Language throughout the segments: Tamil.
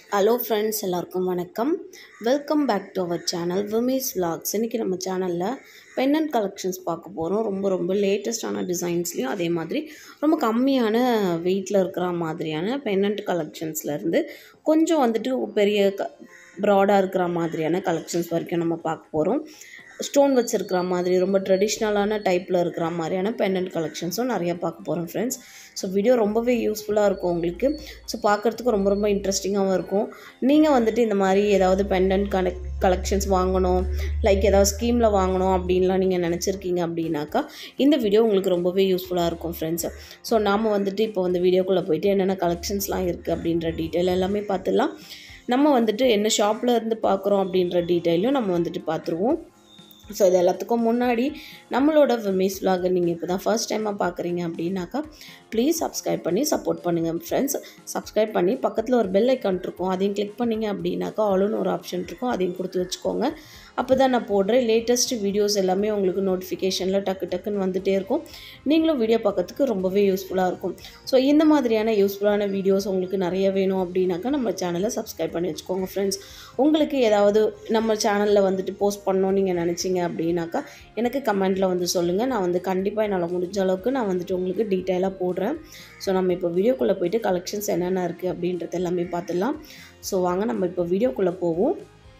ஹலோ ஃப்ரெண்ட்ஸ் எல்லாருக்கும் வணக்கம் welcome back to our channel விமிஸ் vlogs இன்றைக்கி நம்ம சேனலில் பென்னண்ட் கலெக்ஷன்ஸ் பார்க்க போகிறோம் ரொம்ப ரொம்ப லேட்டஸ்டான டிசைன்ஸ்லேயும் அதே மாதிரி ரொம்ப கம்மியான வெயிட்டில் இருக்கிற மாதிரியான பென்னண்ட் கலெக்ஷன்ஸ்லேருந்து கொஞ்சம் வந்துட்டு பெரிய க ப்ராடாக இருக்கிற மாதிரியான கலெக்ஷன்ஸ் வரைக்கும் நம்ம பார்க்க போகிறோம் ஸ்டோன் வச்சுருக்கிற மாதிரி ரொம்ப ட்ரெடிஷ்னலான டைப்பில் இருக்கிற மாதிரியான பெண்டன்ட் கலெக்ஷன்ஸும் நிறையா பார்க்க போகிறோம் ஃப்ரெண்ட்ஸ் ஸோ வீடியோ ரொம்பவே யூஸ்ஃபுல்லாக இருக்கும் உங்களுக்கு ஸோ பார்க்குறதுக்கு ரொம்ப ரொம்ப இன்ட்ரெஸ்டிங்காகவும் இருக்கும் நீங்கள் வந்துட்டு இந்த மாதிரி ஏதாவது பெண்டன்ட் கனெக்ட் கலெக்ஷன்ஸ் வாங்கணும் லைக் ஏதாவது ஸ்கீமில் வாங்கணும் அப்படின்லாம் நீங்கள் நினச்சிருக்கீங்க அப்படின்னாக்கா இந்த வீடியோ உங்களுக்கு ரொம்பவே யூஸ்ஃபுல்லாக இருக்கும் ஃப்ரெண்ட்ஸ் ஸோ நாம் வந்துட்டு இப்போ வந்து வீடியோக்குள்ளே போயிட்டு என்னென்ன கலெக்ஷன்ஸ்லாம் இருக்குது அப்படின்ற டீட்டெயில் எல்லாமே பார்த்துடலாம் நம்ம வந்துட்டு என்ன ஷாப்பில் இருந்து பார்க்குறோம் அப்படின்ற டீட்டெயிலும் நம்ம வந்துட்டு பார்த்துருவோம் ஸோ இது எல்லாத்துக்கும் முன்னாடி நம்மளோட விமிஸ் vlog நீங்கள் இப்போ தான் ஃபர்ஸ்ட் டைமாக பார்க்குறீங்க அப்படின்னாக்கா ப்ளீஸ் சப்ஸ்கிரைப் பண்ணி சப்போர்ட் பண்ணுங்கள் ஃப்ரெண்ட்ஸ் சப்ஸ்கிரைப் பண்ணி பக்கத்தில் ஒரு பெல் ஐக்கான் இருக்கும் அதையும் கிளிக் பண்ணிங்க அப்படின்னாக்கா ஆளுன்னு ஒரு ஆப்ஷன் இருக்கும் அதையும் கொடுத்து வச்சுக்கோங்க அப்போ தான் நான் போடுற லேட்டஸ்ட் வீடியோஸ் எல்லாமே உங்களுக்கு நோட்டிஃபிகேஷனில் டக்கு டக்குன்னு வந்துகிட்டே இருக்கும் நீங்களும் வீடியோ பார்க்கறதுக்கு ரொம்பவே யூஸ்ஃபுல்லாக இருக்கும் ஸோ இந்த மாதிரியான யூஸ்ஃபுல்லான வீடியோஸ் உங்களுக்கு நிறைய வேணும் அப்படின்னாக்கா நம்ம சேனலை சப்ஸ்கிரைப் பண்ணி வச்சுக்கோங்க ஃப்ரெண்ட்ஸ் உங்களுக்கு ஏதாவது நம்ம சேனலில் வந்துட்டு போஸ்ட் பண்ணணும் நீங்கள் நினச்சிங்க அப்படின்னாக்கா எனக்கு கமெண்ட்டில் வந்து சொல்லுங்கள் நான் வந்து கண்டிப்பாக என்னால் முடிஞ்ச அளவுக்கு நான் வந்துட்டு உங்களுக்கு டீட்டெயிலாக போடுறேன் ஸோ நம்ம இப்போ வீடியோக்குள்ளே போயிட்டு கலெக்ஷன்ஸ் என்னென்ன இருக்குது அப்படின்றது எல்லாமே பார்த்துடலாம் ஸோ வாங்க நம்ம இப்போ வீடியோக்குள்ளே போவோம்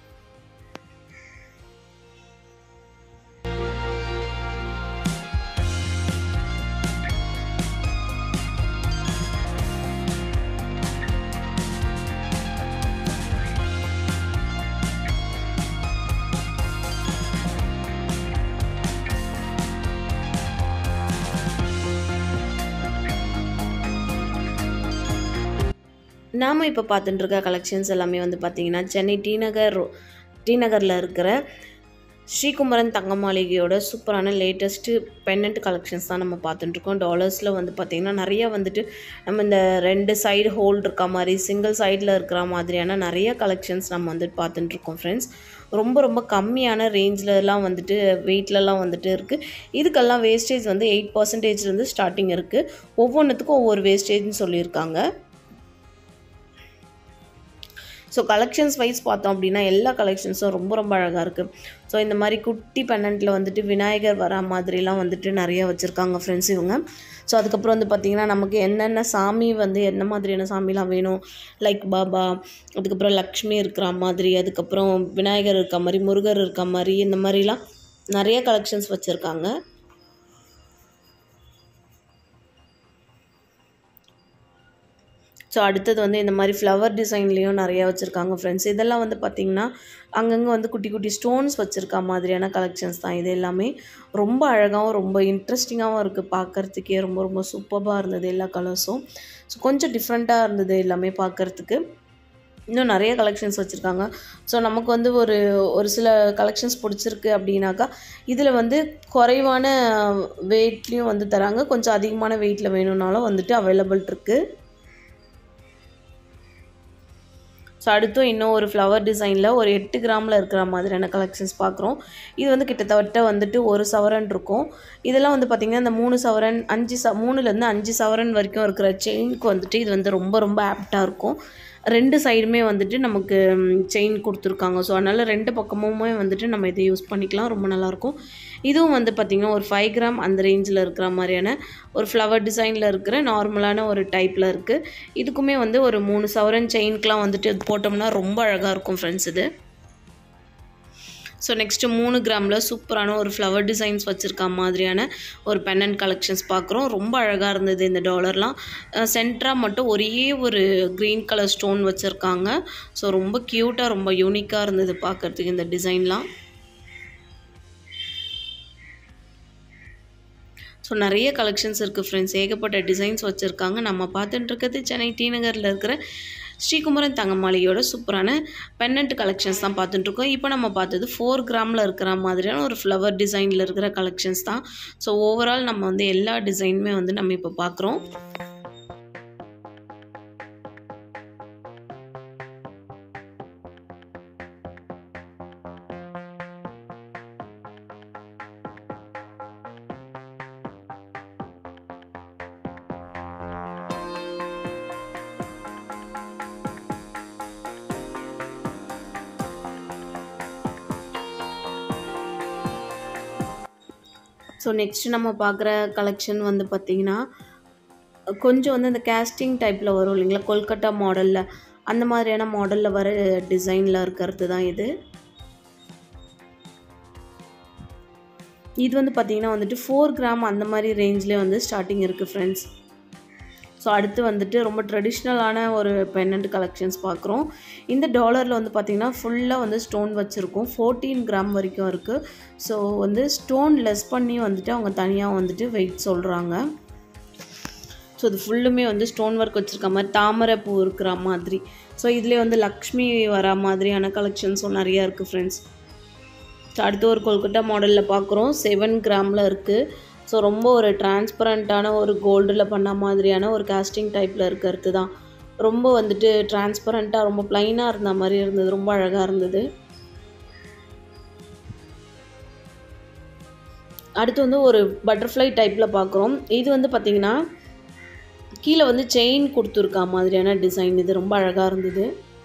நாம் இப்போ பார்த்துட்டு இருக்க கலெக்ஷன்ஸ் எல்லாமே வந்து பார்த்திங்கன்னா சென்னை டி நகர் டி நகரில் இருக்கிற ஸ்ரீகுமரன் தங்க மாளிகையோட சூப்பரான லேட்டஸ்ட்டு பென்னண்ட் கலெக்ஷன்ஸ் தான் நம்ம பார்த்துட்டுருக்கோம் டாலர்ஸில் வந்து பார்த்திங்கன்னா நிறையா வந்துட்டு நம்ம இந்த ரெண்டு சைடு ஹோல் இருக்க மாதிரி சிங்கிள் சைடில் இருக்கிற மாதிரியான நிறைய கலெக்ஷன்ஸ் நம்ம வந்துட்டு பார்த்துட்டுருக்கோம் ஃப்ரெண்ட்ஸ் ரொம்ப ரொம்ப கம்மியான ரேஞ்சிலலாம் வந்துட்டு வெயிட்லலாம் வந்துட்டு இருக்குது இதுக்கெல்லாம் வேஸ்டேஜ் வந்து எயிட் பர்சன்டேஜ்லேருந்து ஸ்டார்டிங் இருக்குது ஒவ்வொன்றுத்துக்கும் ஒவ்வொரு வேஸ்டேஜ்னு சொல்லியிருக்காங்க ஸோ கலெக்ஷன்ஸ் வைஸ் பார்த்தோம் அப்படின்னா எல்லா கலெக்ஷன்ஸும் ரொம்ப ரொம்ப அழகாக இருக்குது ஸோ இந்த மாதிரி குட்டி பெண்ணண்ட்டில் வந்துட்டு விநாயகர் வர மாதிரிலாம் வந்துட்டு நிறைய வச்சுருக்காங்க ஃப்ரெண்ட்ஸ் இவங்க ஸோ அதுக்கப்புறம் வந்து பார்த்திங்கன்னா நமக்கு என்னென்ன சாமி வந்து என்ன மாதிரியான சாமிலாம் வேணும் லைக் பாபா அதுக்கப்புறம் லக்ஷ்மி இருக்கிற மாதிரி அதுக்கப்புறம் விநாயகர் இருக்க மாதிரி முருகர் இருக்க மாதிரி இந்த மாதிரிலாம் நிறைய கலெக்ஷன்ஸ் வச்சுருக்காங்க ஸோ அடுத்தது வந்து இந்த மாதிரி ஃப்ளவர் டிசைன்லேயும் நிறையா வச்சுருக்காங்க ஃப்ரெண்ட்ஸ் இதெல்லாம் வந்து பார்த்திங்கன்னா அங்கங்கே வந்து குட்டி குட்டி ஸ்டோன்ஸ் வச்சுருக்க மாதிரியான கலெக்ஷன்ஸ் தான் இது எல்லாமே ரொம்ப அழகாகவும் ரொம்ப இன்ட்ரெஸ்டிங்காகவும் இருக்குது பார்க்குறதுக்கே ரொம்ப ரொம்ப சூப்பராக இருந்தது எல்லா கலர்ஸும் ஸோ கொஞ்சம் டிஃப்ரெண்ட்டாக இருந்தது எல்லாமே பார்க்குறதுக்கு இன்னும் நிறைய கலெக்ஷன்ஸ் வச்சுருக்காங்க ஸோ நமக்கு வந்து ஒரு ஒரு சில கலெக்ஷன்ஸ் பிடிச்சிருக்கு அப்படின்னாக்கா இதில் வந்து குறைவான வெயிட்லேயும் வந்து தராங்க கொஞ்சம் அதிகமான வெயிட்டில் வேணும்னாலும் வந்துட்டு அவைலபிள் இருக்குது ஸோ அடுத்தும் இன்னும் ஒரு ஃப்ளவர் டிசைனில் ஒரு எட்டு கிராமில் இருக்கிற மாதிரியான கலெக்ஷன்ஸ் பார்க்குறோம் இது வந்து கிட்டத்தட்ட வந்துட்டு ஒரு சவரன் இருக்கும் இதெல்லாம் வந்து பார்த்திங்கன்னா இந்த மூணு சவரன் அஞ்சு ச மூணுலேருந்து அஞ்சு சவரன் வரைக்கும் இருக்கிற செயினுக்கு வந்துட்டு இது வந்து ரொம்ப ரொம்ப ஆப்டாக இருக்கும் ரெண்டு சைடுமே வந்துட்டு நமக்கு செயின் கொடுத்துருக்காங்க ஸோ அதனால் ரெண்டு பக்கமுமே வந்துட்டு நம்ம இதை யூஸ் பண்ணிக்கலாம் ரொம்ப நல்லாயிருக்கும் இதுவும் வந்து பார்த்திங்கன்னா ஒரு ஃபைவ் கிராம் அந்த ரேஞ்சில் இருக்கிற மாதிரியான ஒரு ஃப்ளவர் டிசைனில் இருக்கிற நார்மலான ஒரு டைப்பில் இருக்குது இதுக்குமே வந்து ஒரு மூணு சவரன் செயின்க்கெலாம் வந்துட்டு போட்டோம்னா ரொம்ப அழகாக இருக்கும் ஃப்ரெண்ட்ஸ் இது ஸோ நெக்ஸ்ட்டு மூணு கிராமில் சூப்பரான ஒரு ஃப்ளவர் டிசைன்ஸ் வச்சுருக்க மாதிரியான ஒரு பென்னன் கலெக்ஷன்ஸ் பார்க்குறோம் ரொம்ப அழகாக இருந்தது இந்த டாலர்லாம் சென்டராக மட்டும் ஒரே ஒரு க்ரீன் கலர் ஸ்டோன் வச்சுருக்காங்க ஸோ ரொம்ப க்யூட்டாக ரொம்ப யூனிக்காக இருந்தது பார்க்குறதுக்கு இந்த டிசைன்லாம் ஸோ நிறைய கலெக்ஷன்ஸ் இருக்குது ஃப்ரெண்ட்ஸ் ஏகப்பட்ட டிசைன்ஸ் வச்சுருக்காங்க நம்ம பார்த்துட்டு இருக்கிறது சென்னை டி நகரில் இருக்கிற ஸ்ரீகுமரன் தங்கமாளிகையோட சூப்பரான பென்னண்ட் கலெக்ஷன்ஸ் தான் பார்த்துட்டுருக்கோம் இப்போ நம்ம பார்த்தது ஃபோர் கிராமில் இருக்கிற மாதிரியான ஒரு ஃப்ளவர் டிசைனில் இருக்கிற கலெக்ஷன்ஸ் தான் ஸோ ஓவரால் நம்ம வந்து எல்லா டிசைனுமே வந்து நம்ம இப்போ பார்க்குறோம் ஸோ நெக்ஸ்ட் நம்ம பார்க்குற கலெக்ஷன் வந்து பார்த்திங்கன்னா கொஞ்சம் வந்து இந்த கேஸ்டிங் டைப்பில் வரும் இல்லைங்களா கொல்கட்டா மாடலில் அந்த மாதிரியான மாடலில் வர டிசைனில் இருக்கிறது தான் இது இது வந்து பார்த்திங்கன்னா வந்துட்டு ஃபோர் கிராம் அந்த மாதிரி ரேஞ்ச்லேயே வந்து ஸ்டார்டிங் இருக்குது ஃப்ரெண்ட்ஸ் ஸோ அடுத்து வந்துட்டு ரொம்ப ட்ரெடிஷ்னலான ஒரு பென்னண்ட் கலெக்ஷன்ஸ் பார்க்குறோம் இந்த டாலரில் வந்து பார்த்திங்கன்னா ஃபுல்லாக வந்து ஸ்டோன் வச்சுருக்கோம் ஃபோர்டீன் கிராம் வரைக்கும் இருக்குது ஸோ வந்து ஸ்டோன் லெஸ் பண்ணி வந்துட்டு அவங்க தனியாக வந்துட்டு வெயிட் சொல்கிறாங்க ஸோ இது ஃபுல்லுமே வந்து ஸ்டோன் ஒர்க் வச்சுருக்க மாதிரி தாமரை பூ இருக்கிற மாதிரி ஸோ இதுலேயே வந்து லக்ஷ்மி வர மாதிரியான கலெக்ஷன்ஸும் நிறையா இருக்குது ஃப்ரெண்ட்ஸ் ஸோ அடுத்து ஒரு கொல்கட்டா மாடலில் பார்க்குறோம் செவன் கிராமில் இருக்குது ஸோ ரொம்ப ஒரு டிரான்ஸ்பரண்ட்டான ஒரு கோல்டில் பண்ண மாதிரியான ஒரு காஸ்டிங் டைப்பில் இருக்கிறது தான் ரொம்ப வந்துட்டு டிரான்ஸ்பரண்ட்டாக ரொம்ப ப்ளைனாக இருந்த மாதிரி இருந்தது ரொம்ப அழகாக இருந்தது அடுத்து வந்து ஒரு பட்டர்ஃப்ளை டைப்பில் பார்க்குறோம் இது வந்து பார்த்திங்கன்னா கீழே வந்து செயின் கொடுத்துருக்கா மாதிரியான டிசைன் இது ரொம்ப அழகாக இருந்தது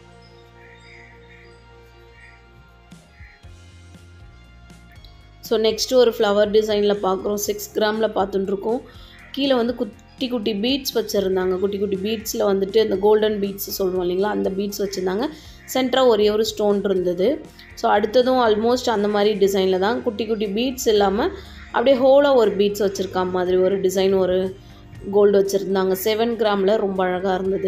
ஸோ நெக்ஸ்ட்டு ஒரு ஃப்ளவர் டிசைனில் பார்க்குறோம் சிக்ஸ் கிராமில் பார்த்துட்டுருக்கோம் கீழே வந்து குட்டி குட்டி பீட்ஸ் வச்சுருந்தாங்க குட்டி குட்டி பீட்ஸில் வந்துட்டு இந்த கோல்டன் பீட்ஸ் சொல்லுவோம் இல்லைங்களா அந்த பீட்ஸ் வச்சுருந்தாங்க சென்டராக ஒரே ஒரு ஸ்டோன் இருந்தது ஸோ அடுத்ததும் ஆல்மோஸ்ட் அந்த மாதிரி டிசைனில் தான் குட்டி குட்டி பீட்ஸ் இல்லாமல் அப்படியே ஹோலாக ஒரு பீட்ஸ் வச்சுருக்கா மாதிரி ஒரு டிசைன் ஒரு கோல்டு வச்சுருந்தாங்க செவன் கிராமில் ரொம்ப அழகாக இருந்தது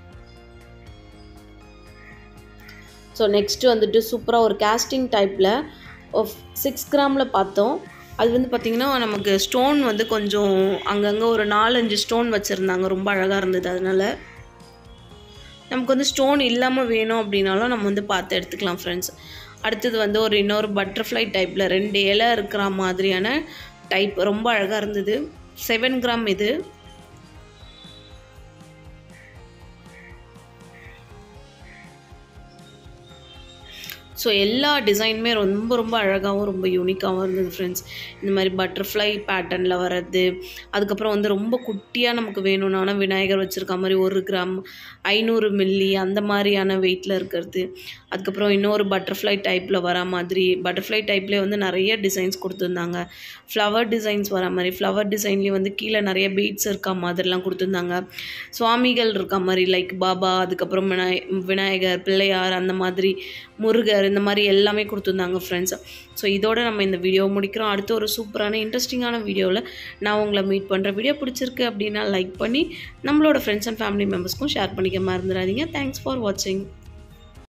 ஸோ நெக்ஸ்ட்டு வந்துட்டு சூப்பராக ஒரு கேஸ்டிங் டைப்பில் சிக்ஸ் கிராமில் பார்த்தோம் அது வந்து பார்த்திங்கன்னா நமக்கு ஸ்டோன் வந்து கொஞ்சம் அங்கங்கே ஒரு நாலஞ்சு ஸ்டோன் வச்சுருந்தாங்க ரொம்ப அழகாக இருந்தது அதனால் நமக்கு வந்து ஸ்டோன் இல்லாமல் வேணும் அப்படின்னாலும் நம்ம வந்து பார்த்து எடுத்துக்கலாம் ஃப்ரெண்ட்ஸ் அடுத்தது வந்து ஒரு இன்னொரு பட்டர்ஃப்ளை டைப்பில் ரெண்டு இலை இருக்கிற மாதிரியான டைப் ரொம்ப அழகாக இருந்தது செவன் கிராம் இது ஸோ எல்லா டிசைனுமே ரொம்ப ரொம்ப அழகாகவும் ரொம்ப யூனிக்காகவும் இருந்தது ஃப்ரெண்ட்ஸ் இந்த மாதிரி பட்டர்ஃப்ளை பேட்டர்னில் வர்றது அதுக்கப்புறம் வந்து ரொம்ப குட்டியாக நமக்கு வேணும்னா விநாயகர் வச்சுருக்க மாதிரி ஒரு கிராம் ஐநூறு மில்லி அந்த மாதிரியான வெயிட்டில் இருக்கிறது அதுக்கப்புறம் இன்னொரு பட்டர்ஃப்ளை டைப்பில் வர மாதிரி பட்டர்ஃப்ளை டைப்லேயே வந்து நிறைய டிசைன்ஸ் கொடுத்துருந்தாங்க ஃப்ளவர் டிசைன்ஸ் வர மாதிரி ஃப்ளவர் டிசைன்லேயே வந்து கீழே நிறைய பீட்ஸ் இருக்க மாதிரிலாம் கொடுத்துருந்தாங்க சுவாமிகள் இருக்க மாதிரி லைக் பாபா அதுக்கப்புறம் விநாய விநாயகர் பிள்ளையார் அந்த மாதிரி முருகர் இந்த மாதிரி எல்லாமே கொடுத்துருந்தாங்க ஃப்ரெண்ட்ஸ் ஸோ இதோட நம்ம இந்த வீடியோ முடிக்கிறோம் அடுத்து ஒரு சூப்பரான இன்ட்ரெஸ்டிங்கான வீடியோவில் நான் உங்களை மீட் பண்ணுறேன் வீடியோ பிடிச்சிருக்கு அப்படின்னா லைக் பண்ணி நம்மளோட ஃப்ரெண்ட்ஸ் அண்ட் ஃபேமிலி மெம்பர்ஸ்க்கும் ஷேர் பண்ணிக்க மறந்துடாதீங்க தேங்க்ஸ் ஃபார் வாட்சிங்